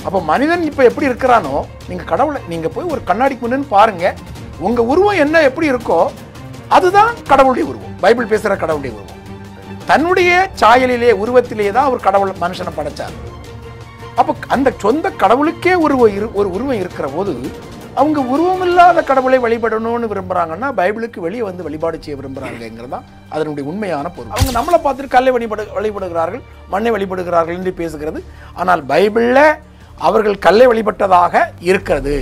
அப்போ மனிதன் இப்போ எப்படி இருக்கிறானோ நீங்கள் கடவுளை நீங்கள் போய் ஒரு கண்ணாடிக்கு முன்னு பாருங்க உங்கள் உருவம் என்ன எப்படி இருக்கோ அதுதான் கடவுளுடைய உருவம் பைபிள் பேசுகிற கடவுளுடைய உருவம் தன்னுடைய சாயலிலே உருவத்திலே தான் அவர் கடவுள் மனுஷனை படைச்சார் அப்போ அந்த சொந்த கடவுளுக்கே ஒரு இரு ஒரு உருவம் இருக்கிற போது அவங்க உருவமில்லாத கடவுளை வழிபடணும்னு விரும்புறாங்கன்னா பைபிளுக்கு வெளியே வந்து வழிபாடு செய்ய விரும்புறாங்கிறதான் அதனுடைய உண்மையான பொருள் அவங்க நம்மளை பார்த்துட்டு கல்லை வழிபடு வழிபடுகிறார்கள் மண்ணை வழிபடுகிறார்கள் என்று பேசுகிறது ஆனால் பைபிளில் அவர்கள் கல்லை வழிபட்டதாக இருக்கிறது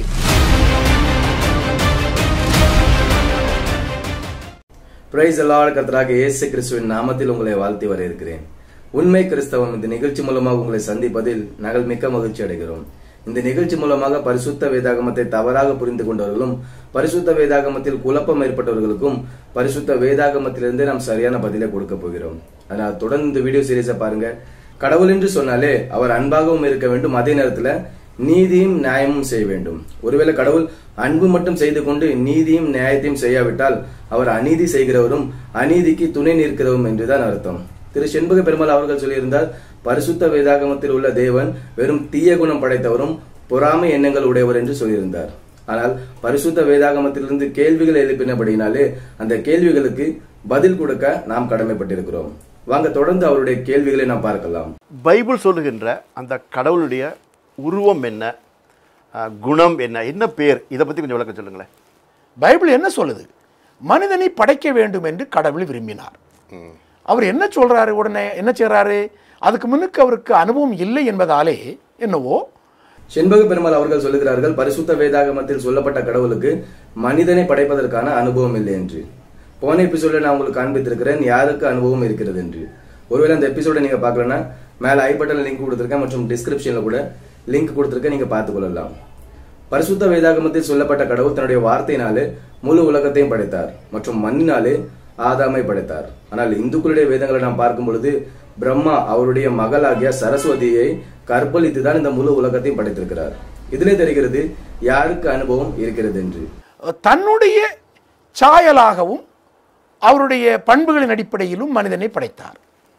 பிரைஸ் அல்லாஹ் கர்த்தராக இயேசு கிறிஸ்துவின் நாமத்தில் உங்களை வாழ்த்தி வரவேற்கிறேன் உண்மை கிறிஸ்தவம் இந்த நிகழ்ச்சி மூலமாக உங்களை சந்திப்பதில் நாங்கள் மிக்க மகிழ்ச்சி அடைகிறோம் இந்த நிகழ்ச்சி மூலமாக பரிசுத்த வேதாகமத்தை தவறாக புரிந்து கொண்டவர்களும் பரிசுத்த வேதாகமத்தில் குழப்பம் ஏற்பட்டவர்களுக்கும் பரிசுத்த வேதாகமத்திலிருந்து நாம் சரியான பதிலை கொடுக்க போகிறோம் அதனால் தொடர்ந்து இந்த வீடியோ சீரீஸை பாருங்க கடவுள் என்று சொன்னாலே அவர் அன்பாகவும் இருக்க வேண்டும் அதே நேரத்துல நீதியும் நியாயமும் செய்ய வேண்டும் ஒருவேளை கடவுள் அன்பு மட்டும் செய்து கொண்டு நீதியும் நியாயத்தையும் செய்யாவிட்டால் அவர் அநீதி செய்கிறவரும் அநீதிக்கு துணை நிற்கிறவரும் என்றுதான் அர்த்தம் திரு செண்பக பெருமாள் அவர்கள் சொல்லியிருந்தார் பரிசுத்த வேதாகமத்தில் உள்ள தேவன் வெறும் தீய குணம் படைத்தவரும் பொறாமை எண்ணங்கள் உடையவர் என்று சொல்லியிருந்தார் ஆனால் பரிசுத்த வேதாகமத்திலிருந்து கேள்விகள் எழுப்பினபடினாலே அந்த கேள்விகளுக்கு பதில் கொடுக்க நாம் கடமைப்பட்டிருக்கிறோம் வாங்க தொடர்ந்து அவருடைய கேள்விகளை நாம் பார்க்கலாம் பைபிள் சொல்லுகின்ற அந்த கடவுளுடைய உருவம் என்ன அஹ், குணம் என்ன என்ன பேர் இதை பற்றி கொஞ்சம் விளக்கம் சொல்லுங்களேன் பைபிள் என்ன சொல்லுது மனிதனை படைக்க வேண்டும் என்று கடவுள் விரும்பினார் அவர் என்ன சொல்றாரு உடனே என்ன செய்றாரு அதுக்கு முன்னுக்கு அவருக்கு அனுபவம் இல்லை என்பதாலே என்னவோ செண்பக பெருமாள் அவர்கள் சொல்லுகிறார்கள் பரிசுத்த வேதாகமத்தில் சொல்லப்பட்ட கடவுளுக்கு மனிதனை படைப்பதற்கான அனுபவம் இல்லை என்று போன எபிசோட நான் உங்களுக்கு காண்பித்திருக்கிறேன் யாருக்கு அனுபவம் இருக்கிறது என்று ஒருவேளை அந்த எபிசோட நீங்க பார்க்கலன்னா மேல ஐ பட்டன்ல லிங்க் கொடுத்திருக்கேன் மற்றும் டிஸ்கிரிப்ஷன்ல கூட லிங்க் கொடுத்திருக்கேன் நீங்க பார்த்துக் கொள்ளலாம் பரிசுத்த வேதாகமத்தில் சொல்லப்பட்ட கடவுள் தன்னுடைய வார்த்தையினாலே முழு உலகத்தையும் படைத்தார் மற்றும் மண்ணினாலே ஆதாமை படைத்தார் ஆனால் இந்துக்களுடைய வேதங்களை நாம் பார்க்கும் பொழுது பிரம்மா அவருடைய மகளாகிய சரஸ்வதியை கற்பழித்து தான் இந்த முழு உலகத்தையும் படைத்திருக்கிறார் இதிலே தெரிகிறது யாருக்கு அனுபவம் இருக்கிறது என்று தன்னுடைய சாயலாகவும் அவருடைய பண்புகளின் அடிப்படையிலும் மனிதனை படைத்தார்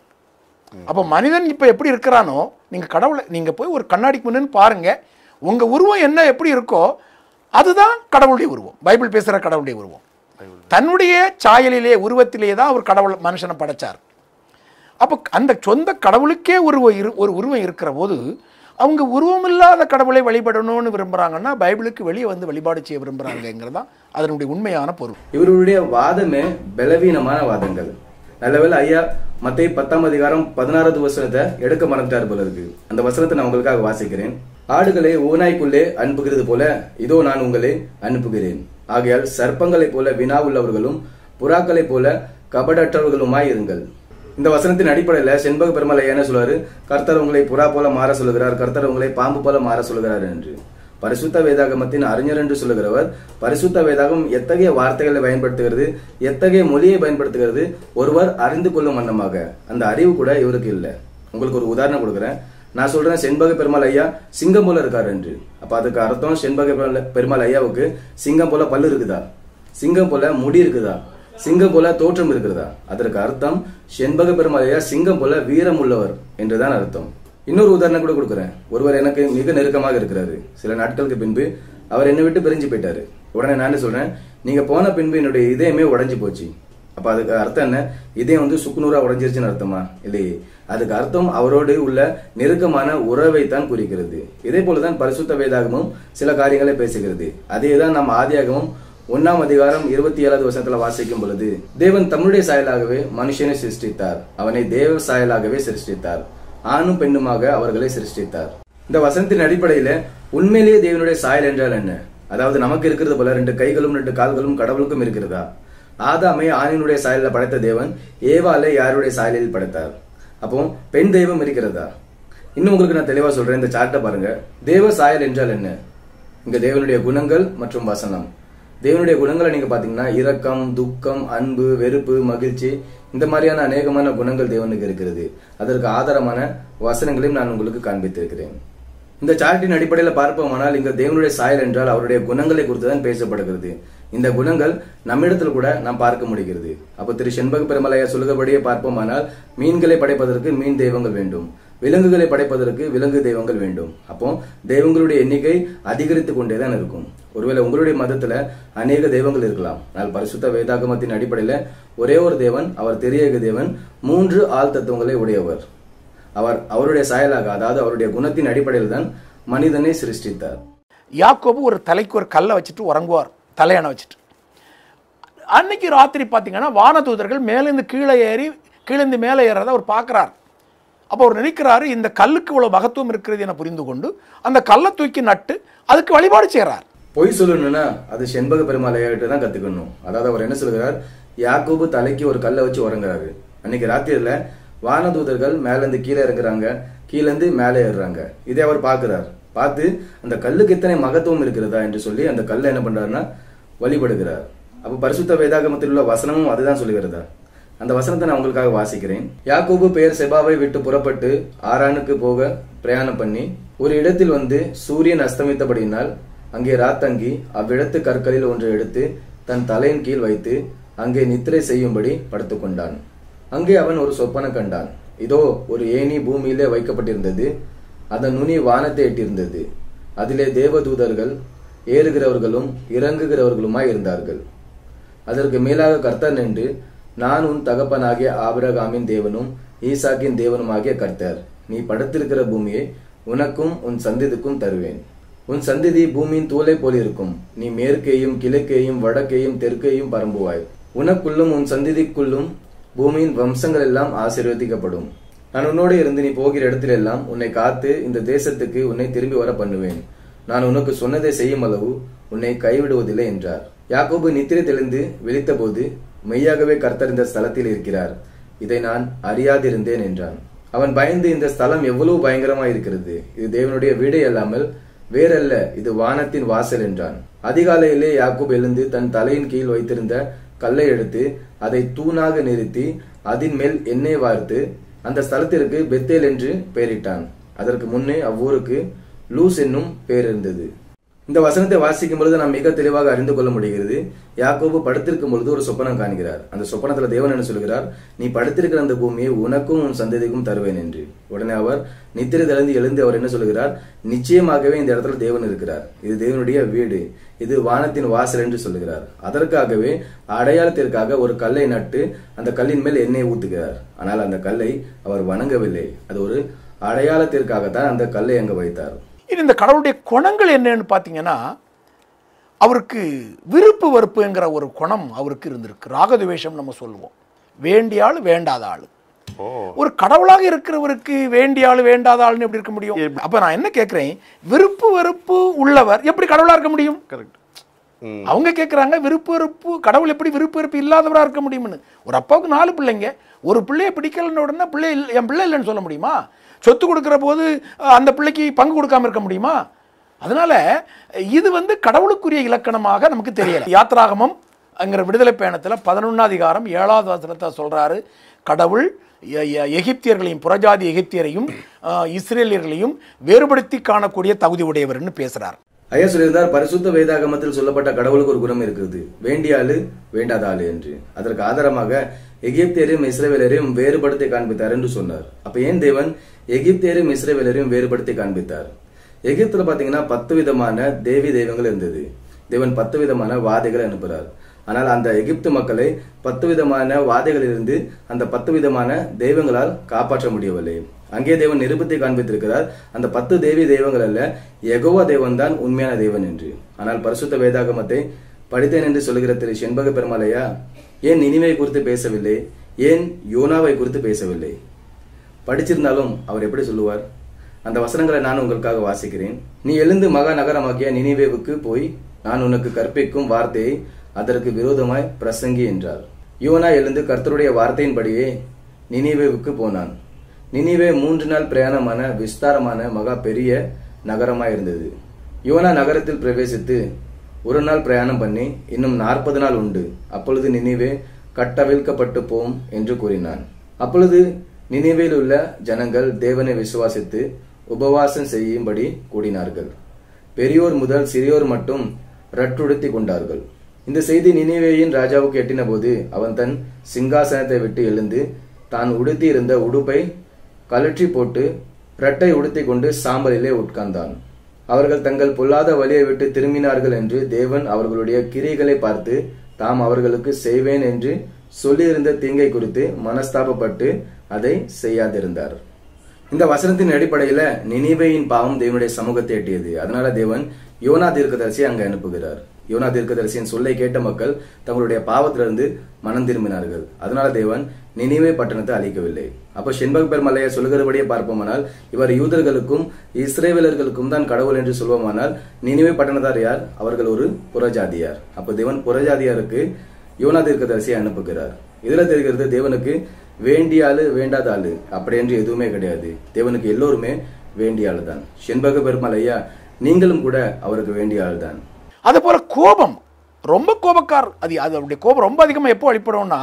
அப்போ மனிதன் இப்போ எப்படி இருக்கிறானோ நீங்க கடவுளை நீங்க போய் ஒரு கண்ணாடிக்கு முன்னு பாருங்க உங்க உருவம் என்ன எப்படி இருக்கோ அதுதான் கடவுளுடைய உருவம் பைபிள் பேசுகிற கடவுளுடைய உருவம் தன்னுடைய சாயலிலே உருவத்திலே தான் அவர் கடவுள் மனுஷனை படைச்சார் அப்போ அந்த சொந்த கடவுளுக்கே ஒரு இரு ஒரு உருவம் இருக்கிற போது அவங்க உருவமில்லாத கடவுளை வழிபடணும்னு விரும்புகிறாங்கன்னா பைபிளுக்கு வெளியே வந்து வழிபாடு செய்ய விரும்புகிறாங்கிறது தான் அதனுடைய உண்மையான பொருள் இவருடைய வாதமே பலவீனமான வாதங்கள் நல்லவேளை ஐயா மத்திய பத்தாம் அதிகாரம் பதினாறாவது வசனத்தை எடுக்க மறந்துட்டார் போல இருக்கு அந்த வசனத்தை நான் உங்களுக்காக வாசிக்கிறேன் ஆடுகளை ஓநாய்க்குள்ளே அனுப்புகிறது போல இதோ நான் உங்களை அனுப்புகிறேன் ஆகையால் சர்ப்பங்களைப் போல வினா உள்ளவர்களும் புறாக்களைப் போல கபடற்றவர்களுமாய் இருங்கள் இந்த வசனத்தின் அடிப்படையில செண்பக பெருமாள் ஐயா என்ன சொல்றாரு கர்த்தர் உங்களை புறா போல மாற சொல்லுகிறார் கர்த்தர் உங்களை பாம்பு போல மாற சொல்லுகிறார் என்று பரிசுத்த வேதாகமத்தின் அறிஞர் என்று சொல்லுகிறவர் பரிசுத்த வேதாகம் எத்தகைய வார்த்தைகளை பயன்படுத்துகிறது எத்தகைய மொழியை பயன்படுத்துகிறது ஒருவர் அறிந்து கொள்ளும் வண்ணமாக அந்த அறிவு கூட இவருக்கு இல்லை உங்களுக்கு ஒரு உதாரணம் கொடுக்குறேன் நான் சொல்றேன் செண்பக பெருமாள் ஐயா சிங்கம் போல இருக்காரு என்று அப்ப அதுக்கு அர்த்தம் செண்பக பெருமாள் பெருமாள் ஐயாவுக்கு சிங்கம் போல பல்லு இருக்குதா சிங்கம் போல முடி இருக்குதா சிங்கம் போல தோற்றம் இருக்கிறதா அதற்கு அர்த்தம் செண்பக பெருமாள் ஐயா சிங்கம் போல வீரம் உள்ளவர் என்றுதான் அர்த்தம் இன்னொரு உதாரணம் கூட கொடுக்குறேன் ஒருவர் எனக்கு மிக நெருக்கமாக இருக்கிறாரு சில நாட்களுக்கு பின்பு அவர் என்னை விட்டு பிரிஞ்சு போயிட்டாரு உடனே நான் என்ன சொல்றேன் நீங்க போன பின்பு என்னுடைய இதயமே உடைஞ்சு போச்சு அப்ப அதுக்கு அர்த்தம் என்ன இதயம் வந்து சுக்குநூறா உடைஞ்சிருச்சுன்னு அர்த்தமா இல்லையே அதுக்கு அர்த்தம் அவரோடு உள்ள நெருக்கமான உறவை தான் குறிக்கிறது இதே போலதான் பரிசுத்த வேதாகமும் சில காரியங்களை பேசுகிறது அதே தான் நாம் ஆதியாகமும் ஒன்னாம் அதிகாரம் இருபத்தி ஏழாவது வசனத்துல வாசிக்கும் பொழுது தேவன் தம்முடைய சாயலாகவே மனுஷனை சிருஷ்டித்தார் அவனை தேவ சாயலாகவே சிருஷ்டித்தார் ஆணும் பெண்ணுமாக அவர்களை சிருஷ்டித்தார் இந்த வசனத்தின் அடிப்படையில உண்மையிலேயே தேவனுடைய சாயல் என்றால் என்ன அதாவது நமக்கு இருக்கிறது போல ரெண்டு கைகளும் ரெண்டு கால்களும் கடவுளுக்கும் இருக்கிறதா ஆதாமை ஆணினுடைய சாயலில் படைத்த தேவன் ஏவாலை யாருடைய சாயலில் படைத்தார் அப்போ பெண் தெய்வம் இருக்கிறதா இன்னும் உங்களுக்கு நான் தெளிவா சொல்றேன் இந்த சார்ட்டை பாருங்க தேவ சாயல் என்றால் என்ன இங்க தேவனுடைய குணங்கள் மற்றும் வசனம் தேவனுடைய குணங்களை நீங்க பாத்தீங்கன்னா இரக்கம் துக்கம் அன்பு வெறுப்பு மகிழ்ச்சி இந்த மாதிரியான அநேகமான குணங்கள் தேவனுக்கு இருக்கிறது அதற்கு ஆதாரமான வசனங்களையும் நான் உங்களுக்கு காண்பித்திருக்கிறேன் இந்த சார்ட்டின் அடிப்படையில் பார்ப்போமானால் இங்க தேவனுடைய சாயல் என்றால் அவருடைய குணங்களை குறித்து தான் பேசப்படுகிறது இந்த குணங்கள் நம்மிடத்தில் கூட நாம் பார்க்க முடிகிறது அப்போ திரு செண்பக பெருமலையா சொல்லுகிறபடியே பார்ப்போமானால் மீன்களை படைப்பதற்கு மீன் தெய்வங்கள் வேண்டும் விலங்குகளை படைப்பதற்கு விலங்கு தெய்வங்கள் வேண்டும் அப்போ தெய்வங்களுடைய எண்ணிக்கை அதிகரித்து கொண்டே தான் இருக்கும் ஒருவேளை உங்களுடைய மதத்துல அநேக தெய்வங்கள் இருக்கலாம் ஆனால் பரிசுத்த வேதாகமத்தின் அடிப்படையில ஒரே ஒரு தேவன் அவர் தெரியக தேவன் மூன்று ஆள் தத்துவங்களை உடையவர் அவர் அவருடைய சாயலாக அதாவது அவருடைய குணத்தின் அடிப்படையில் தான் மனிதனை சிருஷ்டித்தார் யாக்கோபு ஒரு தலைக்கு ஒரு கல்லை வச்சுட்டு உறங்குவார் தலையணை வச்சுட்டு அன்னைக்கு ராத்திரி பார்த்தீங்கன்னா வானதூதர்கள் மேலேருந்து கீழே ஏறி கீழேந்து மேலே ஏறதை அவர் பார்க்குறார் அப்போ அவர் நினைக்கிறாரு இந்த கல்லுக்கு இவ்வளோ மகத்துவம் இருக்கிறது என புரிந்து கொண்டு அந்த கல்லை தூக்கி நட்டு அதுக்கு வழிபாடு செய்கிறார் பொய் சொல்லணும்னா அது செண்பக பெருமாளையிட்ட தான் கத்துக்கணும் அதாவது அவர் என்ன சொல்கிறார் யாக்கோபு தலைக்கு ஒரு கல்லை வச்சு உறங்குறாரு அன்னைக்கு ராத்திரியில வானதூதர்கள் மேல இருந்து கீழே இறங்குறாங்க கீழ இருந்து மேலே ஏறுறாங்க இதை அவர் பார்க்கிறார் பார்த்து அந்த கல்லுக்கு இத்தனை மகத்துவம் இருக்கிறதா என்று சொல்லி அந்த கல்லை என்ன பண்றாருன்னா வழிபடுகிறார் அப்ப பரிசுத்த வேதாகமத்தில் உள்ள வசனமும் அதுதான் சொல்லுகிறதா அந்த வசனத்தை நான் உங்களுக்காக வாசிக்கிறேன் யாக்கோபு பெயர் செபாவை விட்டு புறப்பட்டு ஆரானுக்கு போக பிரயாணம் பண்ணி ஒரு இடத்தில் வந்து சூரியன் அஸ்தமித்தபடியினால் அங்கே ராத்தங்கி அவ்விடத்து கற்களில் ஒன்றை எடுத்து தன் தலையின் கீழ் வைத்து அங்கே நித்திரை செய்யும்படி படுத்துக்கொண்டான் அங்கே அவன் ஒரு சொப்பன கண்டான் இதோ ஒரு ஏணி பூமியிலே வைக்கப்பட்டிருந்தது அதன் நுனி வானத்தை எட்டியிருந்தது அதிலே தேவதூதர்கள் ஏறுகிறவர்களும் இறங்குகிறவர்களுமாய் இருந்தார்கள் அதற்கு மேலாக கர்த்தர் நின்று நான் உன் தகப்பனாகிய ஆபிரகாமின் தேவனும் ஈசாக்கின் தேவனுமாகிய கர்த்தர் நீ படுத்திருக்கிற பூமியை உனக்கும் உன் சந்ததிக்கும் தருவேன் உன் சந்ததி பூமியின் தூளை போல் இருக்கும் நீ மேற்கேயும் கிழக்கேயும் வடக்கேயும் தெற்கேயும் பரம்புவாய் உனக்குள்ளும் உன் சந்ததிக்குள்ளும் பூமியின் வம்சங்கள் எல்லாம் ஆசீர்வதிக்கப்படும் நான் உன்னோடு இருந்து நீ போகிற இடத்திலெல்லாம் உன்னை காத்து இந்த தேசத்துக்கு உன்னை திரும்பி வர பண்ணுவேன் நான் உனக்கு சொன்னதை செய்யும் அளவு உன்னை கைவிடுவதில்லை என்றார் யாக்கோபு நித்திரை தெளிந்து விழித்தபோது மெய்யாகவே கர்த்தர் இந்த ஸ்தலத்தில் இருக்கிறார் இதை நான் அறியாதிருந்தேன் என்றான் அவன் பயந்து இந்த ஸ்தலம் எவ்வளவு பயங்கரமா இருக்கிறது இது தேவனுடைய வீடே அல்லாமல் வேறல்ல இது வானத்தின் வாசல் என்றான் அதிகாலையிலே யாக்கூப் எழுந்து தன் தலையின் கீழ் வைத்திருந்த கல்லை எடுத்து அதை தூணாக நிறுத்தி அதன் மேல் எண்ணெய் வார்த்து அந்த ஸ்தலத்திற்கு பெத்தேல் என்று பெயரிட்டான் அதற்கு முன்னே அவ்வூருக்கு லூஸ் என்னும் பெயர் இருந்தது இந்த வசனத்தை வாசிக்கும் பொழுது நாம் மிக தெளிவாக அறிந்து கொள்ள முடிகிறது யாக்கோபு படுத்திருக்கும் பொழுது ஒரு சொப்பனம் காண்கிறார் அந்த சொப்பனத்துல தேவன் என்ன சொல்கிறார் நீ படுத்திருக்கிற அந்த பூமியை உனக்கும் உன் சந்ததிக்கும் தருவேன் என்று உடனே அவர் நித்திரை தெளிந்து எழுந்து அவர் என்ன சொல்கிறார் நிச்சயமாகவே இந்த இடத்துல தேவன் இருக்கிறார் இது தேவனுடைய வீடு இது வானத்தின் வாசல் என்று சொல்லுகிறார் அதற்காகவே அடையாளத்திற்காக ஒரு கல்லை நட்டு அந்த கல்லின் மேல் எண்ணெய் ஊத்துகிறார் ஆனால் அந்த கல்லை அவர் வணங்கவில்லை அது ஒரு அடையாளத்திற்காகத்தான் அந்த கல்லை அங்க வைத்தார் இது இந்த கடவுளுடைய குணங்கள் என்னன்னு பார்த்தீங்கன்னா அவருக்கு விருப்பு வெறுப்புங்கிற ஒரு குணம் அவருக்கு இருந்திருக்கு ராகதுவேஷம் நம்ம சொல்லுவோம் வேண்டிய ஆள் வேண்டாத ஆள் ஓ ஒரு கடவுளாக இருக்கிறவருக்கு வேண்டிய ஆள் வேண்டாத ஆள்னு எப்படி இருக்க முடியும் அப்ப நான் என்ன கேட்கிறேன் விருப்பு வெறுப்பு உள்ளவர் எப்படி கடவுளா இருக்க முடியும் கரெக்ட் ம் அவங்க கேட்குறாங்க விருப்பு வெறுப்பு கடவுள் எப்படி விருப்பு வெறுப்பு இல்லாதவராக இருக்க முடியும்னு ஒரு அப்பாவுக்கு நாலு பிள்ளைங்க ஒரு பிள்ளைய பிடிக்கலன்னு உடனே பிள்ளை இல்ல- என் பிள்ளை இல்லைன்னு சொல்ல முடியுமா சொத்து கொடுக்குற போது அஹ், அந்த பிள்ளைக்கு பங்கு கொடுக்காம இருக்க முடியுமா அதனால இது வந்து கடவுளுக்குரிய இலக்கணமாக நமக்கு தெரியல யாத்ராகமம் அங்கிற விடுதலை பயணத்தில் பதினொன்றாம் அதிகாரம் ஏழாவது வசனத்தை சொல்றாரு கடவுள் எ- எ- எகிப்தியர்களையும் புறஜாதி எகிப்தியரையும் அஹ், இஸ்ரேலியர்களையும் வேறுபடுத்தி காணக்கூடிய தகுதி உடையவர்னு பேசுறார் ஐயா சொல்லியிருந்தார் பரிசுத்த வேதாகமத்தில் சொல்லப்பட்ட கடவுளுக்கு ஒரு குணம் இருக்குது வேண்டிய ஆளு வேண்டாத ஆளு என்று அதற்கு ஆதாரமாக எகிப்தியரையும் இஸ்ரேவேலரையும் வேறுபடுத்தி காண்பித்தார் என்று சொன்னார் அப்ப ஏன் தேவன் எகிப்தியரையும் இஸ்ரேவேலரையும் வேறுபடுத்தி காண்பித்தார் எகிப்துல பாத்தீங்கன்னா பத்து விதமான தேவி தெய்வங்கள் இருந்தது தேவன் பத்து விதமான வாதைகளை அனுப்புறார் ஆனால் அந்த எகிப்து மக்களை பத்து விதமான வாதைகளிலிருந்து அந்த பத்து விதமான தெய்வங்களால் காப்பாற்ற முடியவில்லை அங்கே தேவன் நிருபத்தை காண்பித்திருக்கிறார் அந்த பத்து தேவி தெய்வங்கள் அல்ல எகோவா தேவன் தான் உண்மையான தேவன் என்று ஆனால் பரிசுத்த வேதாகமத்தை படித்தேன் என்று சொல்லுகிற திரு செண்பக பெருமாளையா ஏன் நினிவை குறித்து பேசவில்லை ஏன் யோனாவை குறித்து பேசவில்லை படிச்சிருந்தாலும் அவர் எப்படி சொல்லுவார் அந்த வசனங்களை நான் உங்களுக்காக வாசிக்கிறேன் நீ எழுந்து மகா நகரமாகிய நினிவேவுக்கு போய் நான் உனக்கு கற்பிக்கும் வார்த்தையை அதற்கு விரோதமாய் பிரசங்கி என்றார் யோனா எழுந்து கர்த்தருடைய வார்த்தையின்படியே நினிவேவுக்கு போனான் நினிவே மூன்று நாள் பிரயாணமான விஸ்தாரமான மகா பெரிய நகரமாய் இருந்தது யோனா நகரத்தில் பிரவேசித்து ஒரு நாள் பிரயாணம் பண்ணி இன்னும் நாற்பது நாள் உண்டு அப்பொழுது நினிவே கட்டவிழ்க்கப்பட்டு போம் என்று கூறினான் அப்பொழுது நினிவேல் உள்ள ஜனங்கள் தேவனை விசுவாசித்து உபவாசம் செய்யும்படி கூடினார்கள் பெரியோர் முதல் சிறியோர் மட்டும் ரட்டுடுத்தி கொண்டார்கள் இந்த செய்தி நினிவேயின் ராஜாவுக்கு எட்டின போது அவன் தன் சிங்காசனத்தை விட்டு எழுந்து தான் உடுத்தி இருந்த உடுப்பை கழற்றி போட்டு இரட்டை உடுத்திக் கொண்டு சாம்பலிலே உட்கார்ந்தான் அவர்கள் தங்கள் பொல்லாத வழியை விட்டு திரும்பினார்கள் என்று தேவன் அவர்களுடைய கிரியைகளை பார்த்து தாம் அவர்களுக்கு செய்வேன் என்று சொல்லியிருந்த தீங்கை குறித்து மனஸ்தாபப்பட்டு அதை செய்யாதிருந்தார் இந்த வசனத்தின் அடிப்படையில நினிவேயின் பாவம் தேவனுடைய சமூகத்தை எட்டியது அதனால தேவன் யோனா தீர்க்கதரிசி அங்க அனுப்புகிறார் யோனா தீர்க்கதரிசியின் சொல்லை கேட்ட மக்கள் தங்களுடைய பாவத்திலிருந்து மனம் திரும்பினார்கள் அதனால தேவன் நினிவே பட்டணத்தை அழிக்கவில்லை அப்ப ஷென்பக் பெருமலையை சொல்கிறபடியே பார்ப்போமானால் இவர் யூதர்களுக்கும் இஸ்ரேவேலர்களுக்கும் தான் கடவுள் என்று சொல்வோமானால் நினிவே பட்டணத்தார் யார் அவர்கள் ஒரு புறஜாதியார் அப்ப தேவன் புறஜாதியாருக்கு யோனா தீர்க்கதரிசியை அனுப்புகிறார் இதுல தெரிகிறது தேவனுக்கு வேண்டிய ஆளு வேண்டாத ஆளு அப்படி என்று எதுவுமே கிடையாது தேவனுக்கு எல்லோருமே வேண்டிய ஆளு தான் செண்பக பெருமாள் ஐயா நீங்களும் கூட அவருக்கு வேண்டிய ஆள் தான் அதே போல கோபம் ரொம்ப கோபக்கார் அது அது அவருடைய கோபம் ரொம்ப அதிகமாக எப்போ வெளிப்படும்னா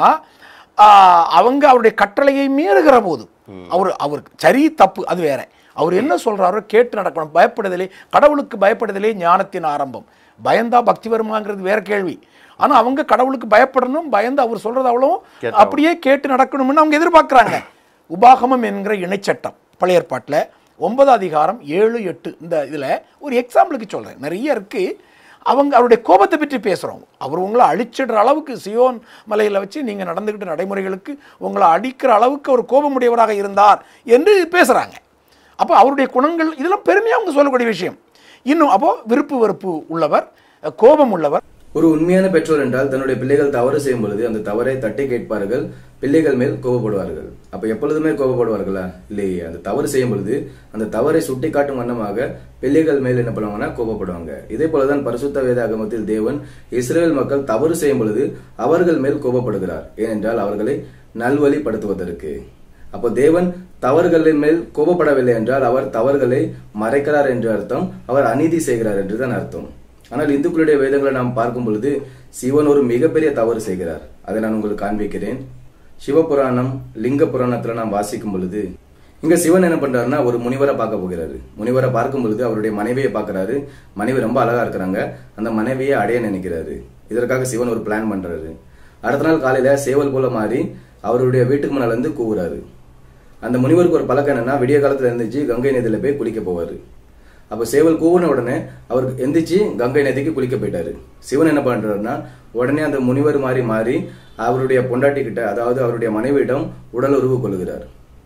ஆஹ், அவங்க அவருடைய கட்டளையை மீறுகிற போது அவர் அவர் சரி தப்பு அது வேற அவர் என்ன சொல்றாரோ கேட்டு நடக்கணும் பயப்படுதலே கடவுளுக்கு பயப்படுதலே ஞானத்தின் ஆரம்பம் பயந்தா பக்தி வருமாங்கிறது வேற கேள்வி ஆனா அவங்க கடவுளுக்கு பயப்படணும் பயந்து அவர் சொல்றது அவ்வளோ கேட்டாகணும். அப்படியே கேட்டு நடக்கணும்னு அவங்க எதிர்பார்க்கறாங்க உபாகமம் என்கிற இணைச்சட்டம் பழைய ஏற்பாட்டில் ஒன்பதாம் அதிகாரம் ஏழு எட்டு இந்த இதில் ஒரு எக்ஸாம்பிளுக்கு சொல்கிறேன் நிறைய இருக்கு அவங்க அவருடைய கோபத்தை பற்றி பேசுகிறோம் அவர் உங்களை அழிச்சிடுற அளவுக்கு சியோன் மலையில் வச்சு நீங்கள் நடந்துக்கிட்ட நடைமுறைகளுக்கு உங்களை அடிக்கிற அளவுக்கு அவர் கோபமுடையவராக இருந்தார் என்று பேசுகிறாங்க அப்போ அவருடைய குணங்கள் இதெல்லாம் பெருமையாக அவங்க சொல்லக்கூடிய விஷயம் இன்னும் அப்போ விருப்பு வெறுப்பு உள்ளவர் கோபம் உள்ளவர் ஒரு உண்மையான பெற்றோர் என்றால் தன்னுடைய பிள்ளைகள் தவறு செய்யும் பொழுது அந்த தவறை தட்டி கேட்பார்கள் பிள்ளைகள் மேல் கோபப்படுவார்கள் அப்ப எப்பொழுதுமே கோபப்படுவார்களா இல்லையே அந்த தவறு செய்யும் பொழுது அந்த தவறை சுட்டிக்காட்டும் வண்ணமாக பிள்ளைகள் மேல் என்ன பண்ணுவாங்கன்னா கோபப்படுவாங்க இதே போலதான் பரிசுத்த வேதாகமத்தில் தேவன் இஸ்ரேல் மக்கள் தவறு செய்யும் பொழுது அவர்கள் மேல் கோபப்படுகிறார் ஏனென்றால் அவர்களை நல்வழிப்படுத்துவதற்கு அப்போ தேவன் தவறுகளின் மேல் கோபப்படவில்லை என்றால் அவர் தவறுகளை மறைக்கிறார் என்று அர்த்தம் அவர் அநீதி செய்கிறார் என்றுதான் அர்த்தம் ஆனால் இந்துக்களுடைய வேதங்களை நாம் பார்க்கும் பொழுது சிவன் ஒரு மிகப்பெரிய தவறு செய்கிறார் அதை நான் உங்களுக்கு காண்பிக்கிறேன் சிவபுராணம் லிங்க புராணத்துல நாம் வாசிக்கும் பொழுது இங்க சிவன் என்ன பண்றாருன்னா ஒரு முனிவரை பார்க்க போகிறாரு முனிவரை பார்க்கும் பொழுது அவருடைய மனைவியை பார்க்கறாரு மனைவி ரொம்ப அழகா இருக்கிறாங்க அந்த மனைவியை அடைய நினைக்கிறாரு இதற்காக சிவன் ஒரு பிளான் பண்றாரு அடுத்த நாள் காலையில சேவல் போல மாறி அவருடைய வீட்டுக்கு முன்னால இருந்து கூவுறாரு அந்த முனிவருக்கு ஒரு பழக்கம் என்னன்னா விடிய காலத்துல எழுந்திரிச்சு கங்கை நதியில போய் குளிக்க போவாரு அப்ப சேவல் கூவுன உடனே அவர் எந்திரிச்சு கங்கை நதிக்கு குளிக்க போயிட்டாரு சிவன் என்ன பண்றாருன்னா உடனே அந்த முனிவர் மாறி மாறி அவருடைய பொண்டாட்டி கிட்ட அதாவது அவருடைய மனைவியிடம் உடல் உறவு கொள்கிறார்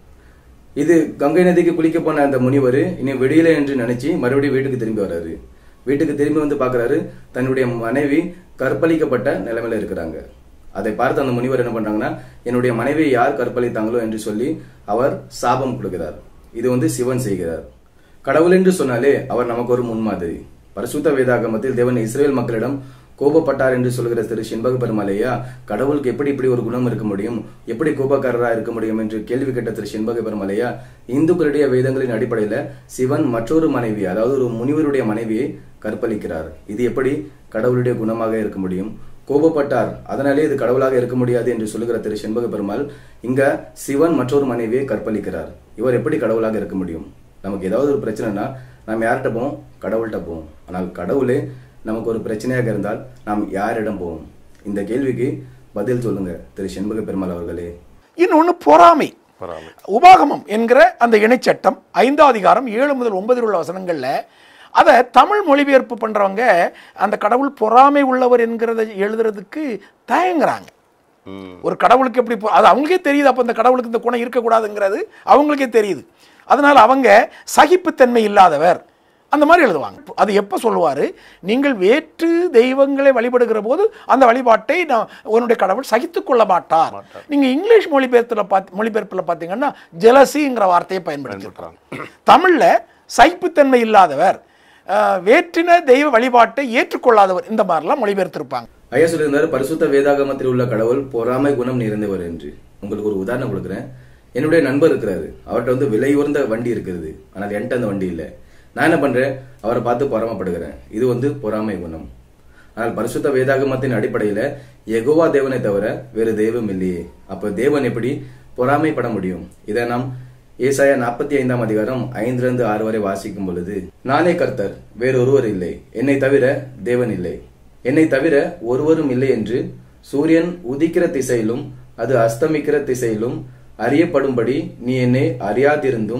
இது கங்கை நதிக்கு குளிக்க போன அந்த முனிவர் இனி விடியல என்று நினைச்சு மறுபடியும் வீட்டுக்கு திரும்பி வர்றாரு வீட்டுக்கு திரும்பி வந்து பார்க்கறாரு தன்னுடைய மனைவி கற்பழிக்கப்பட்ட நிலைமையில இருக்கிறாங்க அதை பார்த்து அந்த முனிவர் என்ன பண்றாங்கன்னா என்னுடைய மனைவியை யார் கற்பழித்தாங்களோ என்று சொல்லி அவர் சாபம் கொடுக்கிறார் இது வந்து சிவன் செய்கிறார் கடவுள் என்று சொன்னாலே அவர் நமக்கு ஒரு முன்மாதிரி பரிசுத்த வேதாகமத்தில் தேவன் இஸ்ரேல் மக்களிடம் கோபப்பட்டார் என்று சொல்கிற திரு செண்பக பெருமாளையா கடவுளுக்கு எப்படி இப்படி ஒரு குணம் இருக்க முடியும் எப்படி கோபக்காரரா இருக்க முடியும் என்று கேள்வி கேட்ட திரு செண்பக பெருமாளையா இந்துக்களுடைய வேதங்களின் அடிப்படையில சிவன் மற்றொரு மனைவி அதாவது ஒரு முனிவருடைய மனைவியை கற்பழிக்கிறார் இது எப்படி கடவுளுடைய குணமாக இருக்க முடியும் கோபப்பட்டார் அதனாலே இது கடவுளாக இருக்க முடியாது என்று சொல்லுகிற திரு செண்பக பெருமாள் இங்க சிவன் மற்றொரு மனைவியை கற்பழிக்கிறார் இவர் எப்படி கடவுளாக இருக்க முடியும் நமக்கு ஏதாவது ஒரு பிரச்சனைனா நாம் யார்கிட்ட போவோம் கடவுள்கிட்ட போவோம் ஆனால் கடவுளே நமக்கு ஒரு பிரச்சனையாக இருந்தால் நாம் யாரிடம் போவோம் இந்த கேள்விக்கு பதில் சொல்லுங்க திரு செண்பக பெருமாள் அவர்களே இன்னொன்று பொறாமை பொறாமை. உபாகமம் என்கிற அந்த இணைச்சட்டம் ஐந்தாம் அதிகாரம் ஏழு முதல் ஒன்பதில் உள்ள வசனங்கள்ல அதை தமிழ் மொழிபெயர்ப்பு பண்றவங்க அந்த கடவுள் பொறாமை உள்ளவர் என்கிறத எழுதுறதுக்கு தயங்குறாங்க ம். ஒரு கடவுளுக்கு எப்படி பொ- அது அவங்களுக்கே தெரியுது அப்போ இந்த கடவுளுக்கு இந்த குணம் இருக்கக்கூடாதுங்கிறது அவங்களுக்கே தெரியுது அதனால அவங்க சகிப்புத்தன்மை இல்லாதவர் அந்த மாதிரி எழுதுவாங்க அது எப்போ சொல்லுவார் நீங்கள் வேற்று தெய்வங்களை வழிபடுகிற போது அந்த வழிபாட்டை நான் உன்னுடைய கடவுள் சகித்துக் கொள்ள மாட்டார் நீங்கள் இங்கிலீஷ் மொழிபெயர்த்தில் பார்த்து மொழிபெயர்ப்பில் பார்த்தீங்கன்னா ஜெலசிங்கிற வார்த்தையை பயன்படுத்தியிருக்காங்க தமிழில் சகிப்புத்தன்மை இல்லாதவர் அஹ், வேற்றின தெய்வ வழிபாட்டை ஏற்றுக்கொள்ளாதவர் இந்த மாதிரிலாம் மொழிபெயர்த்திருப்பாங்க ஐயா சொல்லியிருந்தாரு பரிசுத்த வேதாகமத்தில் உள்ள கடவுள் பொறாமை குணம் நிறைந்தவர் என்று உங்களுக்கு ஒரு உதாரணம் கொடுக்குறேன் என்னுடைய நண்பர் இருக்கிறாரு அவர்கிட்ட வந்து விலை உயர்ந்த வண்டி இருக்குது ஆனால் என்கிட்ட அந்த வண்டி இல்லை நான் என்ன பண்றேன் அவரை பார்த்து பொறாமப்படுகிறேன் இது வந்து பொறாமை குணம் ஆனால் பரிசுத்த வேதாகமத்தின் அடிப்படையில யெகோவா தேவனை தவிர வேறு தெய்வம் இல்லையே அப்ப தேவன் எப்படி பொறாமைப்பட முடியும் இதை நாம் ஏசாயா நாற்பத்தி ஐந்தாம் அதிகாரம் ஐந்திலிருந்து ஆறு வரை வாசிக்கும் பொழுது நானே கர்த்தர் வேறொருவர் இல்லை என்னை தவிர தேவன் இல்லை என்னை தவிர ஒருவரும் இல்லை என்று சூரியன் உதிக்கிற திசையிலும் அது அஸ்தமிக்கிற திசையிலும் அறியப்படும்படி நீ என்னை அறியாதிருந்தும்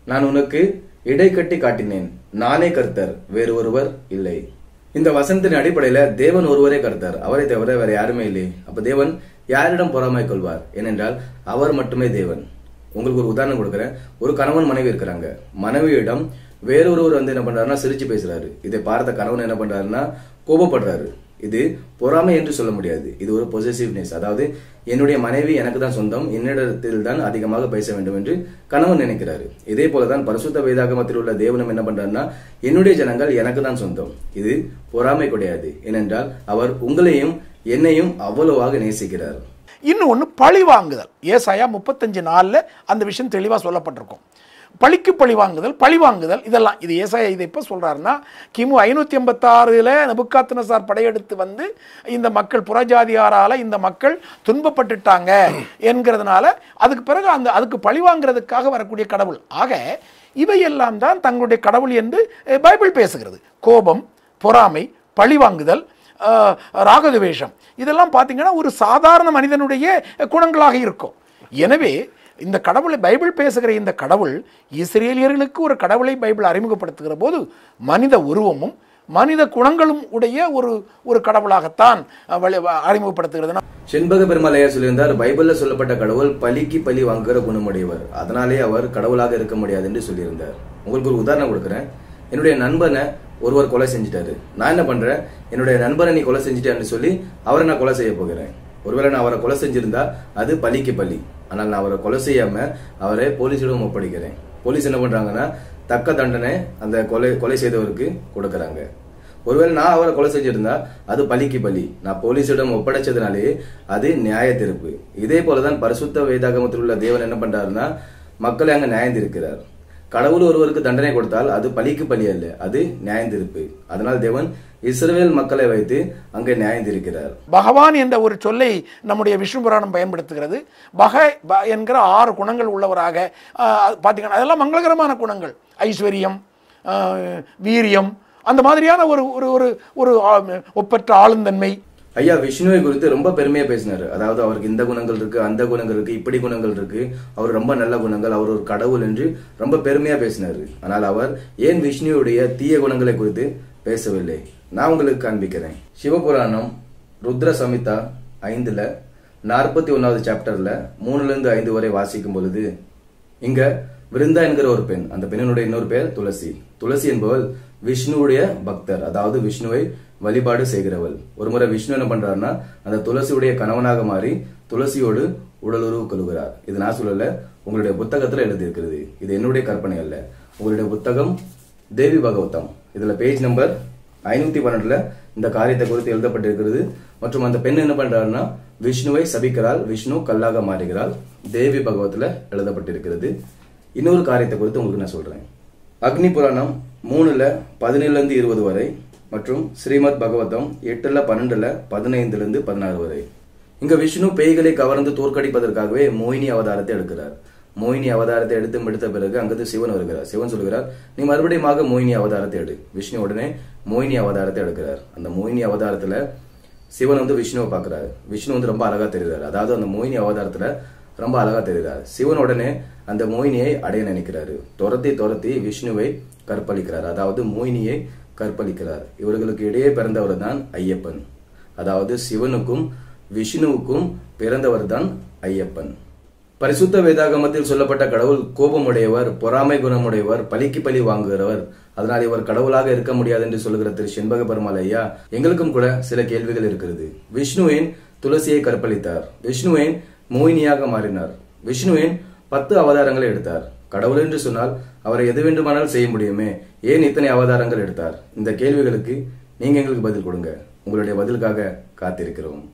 நான் உனக்கு இடை கட்டி காட்டினேன் நானே கர்த்தர் வேறு ஒருவர் இல்லை இந்த வசனத்தின் அடிப்படையில தேவன் ஒருவரே கர்த்தர் அவரை தவிர வேற யாருமே இல்லை அப்ப தேவன் யாரிடம் பொறாமை கொள்வார் ஏனென்றால் அவர் மட்டுமே தேவன் உங்களுக்கு ஒரு உதாரணம் கொடுக்குறேன் ஒரு கணவன் மனைவி இருக்கிறாங்க மனைவியிடம் வேறொருவர் வந்து என்ன பண்றாருன்னா சிரிச்சு பேசுறாரு இதை பார்த்த கணவன் என்ன பண்றாருன்னா கோபப்படுறாரு இது பொறாமை என்று சொல்ல முடியாது இது ஒரு பொசசிவ்னஸ் அதாவது என்னுடைய மனைவி எனக்கு தான் சொந்தம் என்னிடத்தில் தான் அதிகமாக பேச வேண்டும் என்று கணவன் நினைக்கிறாரு இதே போலதான் பரிசுத்த வேதாகமத்தில் உள்ள தேவனம் என்ன பண்றாருன்னா என்னுடைய ஜனங்கள் எனக்கு தான் சொந்தம் இது பொறாமை கிடையாது ஏனென்றால் அவர் உங்களையும் என்னையும் அவ்வளவாக நேசிக்கிறார் இன்னும் ஒன்று பழி வாங்குதல் ஏசாயா முப்பத்தஞ்சு நாளில் அந்த விஷயம் தெளிவாக சொல்லப்பட்டிருக்கும் பழிக்கு பழி வாங்குதல் பழி வாங்குதல் இதெல்லாம் இது ஏசாயா இதை எப்போ சொல்கிறாருன்னா கிமு ஐநூற்றி எண்பத்தாறில் நபுக்காத்தினசார் படையெடுத்து வந்து இந்த மக்கள் புறஜாதியாரால் இந்த மக்கள் துன்பப்பட்டுட்டாங்க என்கிறதுனால அதுக்கு பிறகு அந்த அதுக்கு பழி வாங்குறதுக்காக வரக்கூடிய கடவுள் ஆக இவையெல்லாம் தான் தங்களுடைய கடவுள் என்று அஹ், பைபிள் பேசுகிறது கோபம் பொறாமை பழி வாங்குதல் அஹ், ராகதுவேஷம் இதெல்லாம் பார்த்தீங்கன்னா ஒரு சாதாரண மனிதனுடைய குணங்களாக இருக்கும் எனவே இந்த கடவுளை பைபிள் பேசுகிற இந்த கடவுள் இஸ்ரேலியர்களுக்கு ஒரு கடவுளை பைபிள் அறிமுகப்படுத்துகிற போது மனித உருவமும் மனித குணங்களும் உடைய ஒரு ஒரு கடவுளாகத்தான் அஹ், வழி- அறிமுகப்படுத்துகிறது செண்பக பெருமாளையா சொல்லியிருந்தார் பைபிள்ல சொல்லப்பட்ட கடவுள் பலிக்கு பலி வாங்குகிற குணமுடையவர் அதனாலே அவர் கடவுளாக இருக்க முடியாது என்று சொல்லியிருந்தார் உங்களுக்கு ஒரு உதாரணம் கொடுக்குறேன் என்னுடைய நண்பனை ஒருவர் கொலை செஞ்சுட்டாரு நான் என்ன பண்றேன் என்னுடைய நண்பனை நீ கொலை செஞ்சுட்டான்னு சொல்லி அவரை நான் கொலை செய்ய போகிறேன் ஒருவேளை நான் அவரை கொலை செஞ்சிருந்தா அது பலிக்கு பலி ஆனால் நான் அவரை கொலை செய்யாம அவரை போலீசிடம் ஒப்படைக்கிறேன் போலீஸ் என்ன பண்றாங்கன்னா தக்க தண்டனை அந்த கொலை கொலை செய்தவருக்கு கொடுக்கறாங்க ஒருவேளை நான் அவரை கொலை செஞ்சிருந்தா அது பலிக்கு பலி நான் போலீசிடம் ஒப்படைச்சதுனாலே அது நியாய தீர்ப்பு இதே போலதான் பரிசுத்த வேதாகமத்தில் உள்ள தேவன் என்ன பண்றாருன்னா மக்களை அங்க நியாயம் தீர்க்கிறார் கடவுள் ஒருவருக்கு தண்டனை கொடுத்தால் அது பலிக்கு பலி அல்ல அது நியாயம் தீர்ப்பு அதனால் தேவன் இஸ்ரவேல் மக்களை வைத்து அங்கே நியாயம் தீர்க்கிறார் பகவான் என்ற ஒரு சொல்லை நம்முடைய விஷ்ணு புராணம் பயன்படுத்துகிறது பக ப என்கிற ஆறு குணங்கள் உள்ளவராக ஆஹ், பார்த்தீங்கன்னா அதெல்லாம் மங்களகரமான குணங்கள் ஐஸ்வர்யம் ஆஹ், வீரியம் அந்த மாதிரியான ஒரு ஒரு ஒரு ஒரு ஆ- ஒப்பற்ற ஆளுந்தன்மை ஐயா விஷ்ணுவை குறித்து ரொம்ப பெருமையா பேசினாரு அதாவது அவருக்கு இந்த குணங்கள் இருக்கு அந்த குணங்கள் இருக்கு இப்படி குணங்கள் இருக்கு அவர் ரொம்ப நல்ல குணங்கள் அவர் ஒரு கடவுள் என்று ரொம்ப பெருமையா பேசினாரு ஆனால் அவர் ஏன் விஷ்ணுவுடைய தீய குணங்களை குறித்து பேசவில்லை நான் உங்களுக்கு காண்பிக்கிறேன் சிவபுராணம் ருத்ர சமிதா ஐந்துல நாற்பத்தி ஒன்னாவது சாப்டர்ல மூணுல இருந்து ஐந்து வரை வாசிக்கும் பொழுது இங்க விருந்தா என்கிற ஒரு பெண் அந்த பெண்ணினுடைய இன்னொரு பேர் துளசி துளசி என்பவள் விஷ்ணுவுடைய பக்தர் அதாவது விஷ்ணுவை வழிபாடு செய்கிறவள் ஒரு முறை விஷ்ணு என்ன பண்றாருன்னா அந்த துளசியுடைய கணவனாக மாறி துளசியோடு உடலுறவு கொள்கிறார் இது நான் சொல்லல உங்களுடைய புத்தகத்துல எழுதியிருக்கிறது இது என்னுடைய கற்பனை அல்ல உங்களுடைய புத்தகம் தேவி பகவதம் இதுல பேஜ் நம்பர் ஐநூத்தி பன்னெண்டுல இந்த காரியத்தை குறித்து எழுதப்பட்டிருக்கிறது மற்றும் அந்த பெண் என்ன பண்றாருன்னா விஷ்ணுவை சபிக்கிறாள் விஷ்ணு கல்லாக மாறுகிறாள் தேவி பகவத்துல எழுதப்பட்டிருக்கிறது இன்னொரு காரியத்தை குறித்து உங்களுக்கு நான் சொல்றேன் அக்னி புராணம் மூணுல பதினேழுல இருந்து இருபது வரை மற்றும் ஸ்ரீமத் பகவதம் எட்டுல பன்னெண்டுல பதினைந்துல இருந்து பதினாறு வரை இங்க விஷ்ணு பேய்களை கவர்ந்து தோற்கடிப்பதற்காகவே மோகினி அவதாரத்தை எடுக்கிறார் மோகினி அவதாரத்தை எடுத்து முடித்த பிறகு அங்கிருந்து சிவன் வருகிறார் சிவன் சொல்கிறார் நீ மறுபடியுமாக மோகினி அவதாரத்தை எடு விஷ்ணு உடனே மோகினி அவதாரத்தை எடுக்கிறார் அந்த மோகினி அவதாரத்துல சிவன் வந்து விஷ்ணுவை பார்க்கறாரு விஷ்ணு வந்து ரொம்ப அழகா தெரிகிறார் அதாவது அந்த மோகினி அவதாரத்துல ரொம்ப அழகா தெரிகிறார் சிவன் உடனே அந்த மோகினியை அடைய நினைக்கிறாரு துரத்தி துரத்தி விஷ்ணுவை கற்பழிக்கிறார் அதாவது மோகினியை கற்பழிக்கிறார் இவர்களுக்கு இடையே பிறந்தவர் தான் ஐயப்பன் அதாவது சிவனுக்கும் விஷ்ணுவுக்கும் பிறந்தவர் தான் ஐயப்பன் பரிசுத்த வேதாகமத்தில் சொல்லப்பட்ட கடவுள் கோபமுடையவர் பொறாமை குணமுடையவர் பலிக்கு பலி வாங்குகிறவர் அதனால் இவர் கடவுளாக இருக்க முடியாது என்று சொல்லுகிற திரு செண்பக பெருமாள் ஐயா எங்களுக்கும் கூட சில கேள்விகள் இருக்கிறது விஷ்ணுவின் துளசியை கற்பழித்தார் விஷ்ணுவின் மோகினியாக மாறினார் விஷ்ணுவின் பத்து அவதாரங்களை எடுத்தார் கடவுள் என்று சொன்னால் அவரை எது வேண்டுமானால் செய்ய முடியுமே ஏன் இத்தனை அவதாரங்கள் எடுத்தார் இந்த கேள்விகளுக்கு நீங்க எங்களுக்கு பதில் கொடுங்க உங்களுடைய பதிலுக்காக காத்திருக்கிறோம்